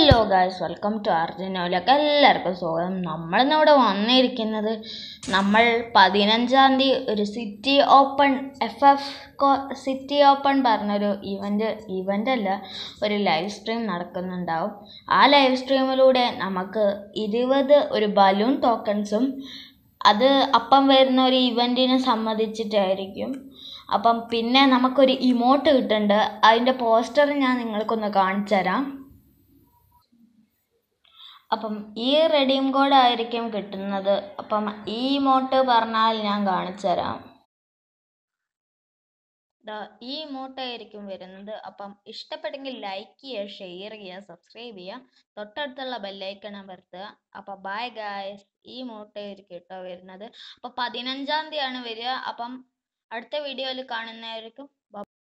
hello guys welcome to അർജുനോലക്ക് എല്ലാവർക്കും സ്വാഗതം നമ്മളിന്നിവിടെ വന്നിരിക്കുന്നത് നമ്മൾ പതിനഞ്ചാം തീയതി ഒരു city open F F city open പറഞ്ഞൊരു ഇവൻ്റ് ഇവൻ്റ് അല്ല ഒരു ലൈവ് സ്ട്രീം നടക്കുന്നുണ്ടാവും ആ ലൈവ് സ്ട്രീമിലൂടെ നമുക്ക് ഇരുപത് ഒരു ബലൂൺ ടോക്കൺസും അത് അപ്പം വരുന്ന ഒരു ഇവൻറ്റിനെ സംബന്ധിച്ചിട്ടായിരിക്കും അപ്പം പിന്നെ നമുക്കൊരു ഇമോട്ട് കിട്ടുന്നുണ്ട് അതിൻ്റെ പോസ്റ്റർ ഞാൻ നിങ്ങൾക്കൊന്ന് കാണിച്ചു തരാം അപ്പം ഈ റെഡീം കോഡ് ആയിരിക്കും കിട്ടുന്നത് അപ്പം ഈ ഇമോട്ട് പറഞ്ഞാൽ ഞാൻ കാണിച്ചു തരാം ദാ ഈ ഇമോട്ട് ആയിരിക്കും വരുന്നത് അപ്പം ഇഷ്ടപ്പെട്ടെങ്കിൽ ലൈക്ക് ചെയ്യുക ഷെയർ ചെയ്യുക സബ്സ്ക്രൈബ് ചെയ്യുക തൊട്ടടുത്തുള്ള ബെല്ലൈക്കൺ അമർത്തുക അപ്പം ബൈ ഗായ്സ് ഈ ഇമോട്ട് ആയിരിക്കും കേട്ടോ വരുന്നത് അപ്പം പതിനഞ്ചാം തീയതിയാണ് വരിക അപ്പം അടുത്ത വീഡിയോയിൽ കാണുന്നതായിരിക്കും